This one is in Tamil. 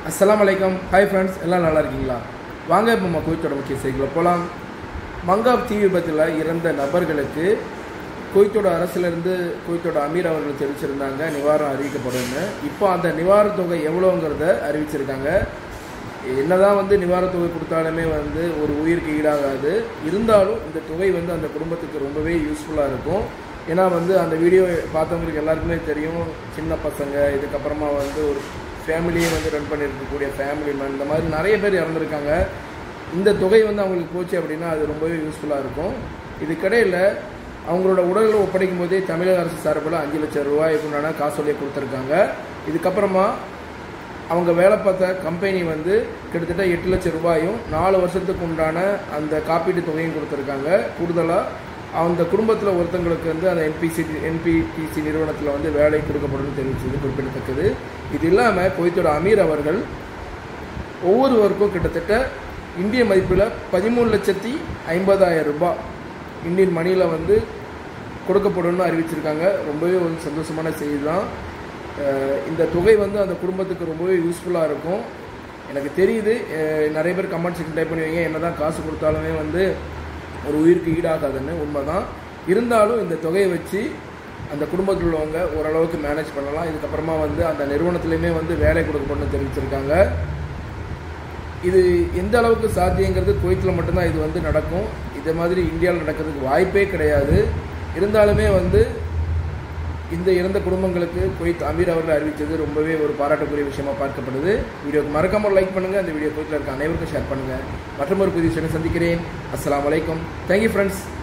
அஸ்ஸலாமு அலைக்கும் ஹாய் ஃப்ரெண்ட்ஸ் எல்லாம் நல்லா இருக்கீங்களா வாங்க இப்போ நம்ம குவைத்தோட முக்கிய செய்திகளை போகலாம் மங்காப் தீ விபத்தில் இறந்த நபர்களுக்கு குவைத்தோட அரசிலிருந்து குவைத்தோட அமீர் அவர்கள் தெரிவிச்சிருந்தாங்க நிவாரணம் அறிவிக்கப்படும்னு இப்போ அந்த நிவாரணத் தொகை எவ்வளோங்கிறத அறிவிச்சிருக்காங்க என்னதான் வந்து நிவாரணத் தொகை கொடுத்தாலுமே வந்து ஒரு உயிருக்கு ஈடாகாது இருந்தாலும் இந்த தொகை வந்து அந்த குடும்பத்துக்கு ரொம்பவே யூஸ்ஃபுல்லாக இருக்கும் ஏன்னா வந்து அந்த வீடியோ பார்த்தவங்களுக்கு எல்லாருக்குமே தெரியும் சின்ன பசங்க இதுக்கப்புறமா வந்து ஒரு ஃபேமிலியை வந்து ரன் பண்ணியிருக்கக்கூடிய ஃபேமிலி மேன் இந்த மாதிரி நிறைய பேர் இறந்துருக்காங்க இந்த தொகை வந்து அவங்களுக்கு போச்சு அப்படின்னா அது ரொம்பவே யூஸ்ஃபுல்லாக இருக்கும் இதுக்கிடையில் அவங்களோட உடல்களை ஒப்படைக்கும் போதே தமிழக அரசு சார்பில் அஞ்சு லட்சம் ரூபாய்க்கு உண்டான காசோலையை கொடுத்துருக்காங்க இதுக்கப்புறமா அவங்க வேலை பார்த்த கம்பெனி வந்து கிட்டத்தட்ட எட்டு லட்சம் ரூபாயும் நாலு வருஷத்துக்கு உண்டான அந்த காப்பீட்டு தொகையும் கொடுத்துருக்காங்க கூடுதலாக அந்த குடும்பத்தில் ஒருத்தங்களுக்கு வந்து அந்த என்பிசி என்பிடிசி நிறுவனத்தில் வந்து வேலை கொடுக்கப்படும் தெரிவித்தது குறிப்பிடத்தக்கது இது இல்லாமல் குவைத்தோட அமீர் அவர்கள் ஒவ்வொருவருக்கும் கிட்டத்தட்ட இந்திய மதிப்பில் பதிமூணு லட்சத்தி ஐம்பதாயிரம் ரூபாய் இந்தியன் மணியில் வந்து கொடுக்கப்படும்னு அறிவிச்சிருக்காங்க ரொம்பவே ஒரு சந்தோஷமான செய்தி தான் அஹ் இந்த தொகை வந்து அந்த குடும்பத்துக்கு ரொம்பவே யூஸ்ஃபுல்லாக இருக்கும் எனக்கு தெரியுது அஹ் நிறைய பேர் கமெண்ட் செக்ஷன் டைப் பண்ணுவீங்க என்ன தான் காசு கொடுத்தாலுமே வந்து ஒரு உயிருக்கு ஈடாகாதுன்னு உண்மைதான் இருந்தாலும் இந்த தொகையை வச்சு அந்த குடும்பத்தில் உள்ளவங்க ஓரளவுக்கு மேனேஜ் பண்ணலாம் இதுக்கப்புறமா வந்து அந்த நிறுவனத்துலையுமே வந்து வேலை கொடுக்கப்படும் தெரிவிச்சிருக்காங்க இது எந்த அளவுக்கு சாத்தியங்கிறது குவைத்தில் மட்டும்தான் இது வந்து நடக்கும் இது மாதிரி இந்தியாவில் நடக்கிறதுக்கு வாய்ப்பே கிடையாது இருந்தாலுமே வந்து இந்த இறந்த குடும்பங்களுக்கு குவைத் அமீர் அவர்கள் அறிவித்தது ரொம்பவே ஒரு பாராட்டக்கூடிய விஷயமா பார்க்கப்படுது வீடியோக்கு மறக்காம லைக் பண்ணுங்க அந்த வீடியோ குவைத்தில் இருக்க அனைவருக்கும் ஷேர் பண்ணுங்க மற்றும் ஒரு புதிய விஷயம் சந்திக்கிறேன் அஸ்ஸலாமு அலைக்கும் தேங்க்யூ ஃப்ரெண்ட்ஸ்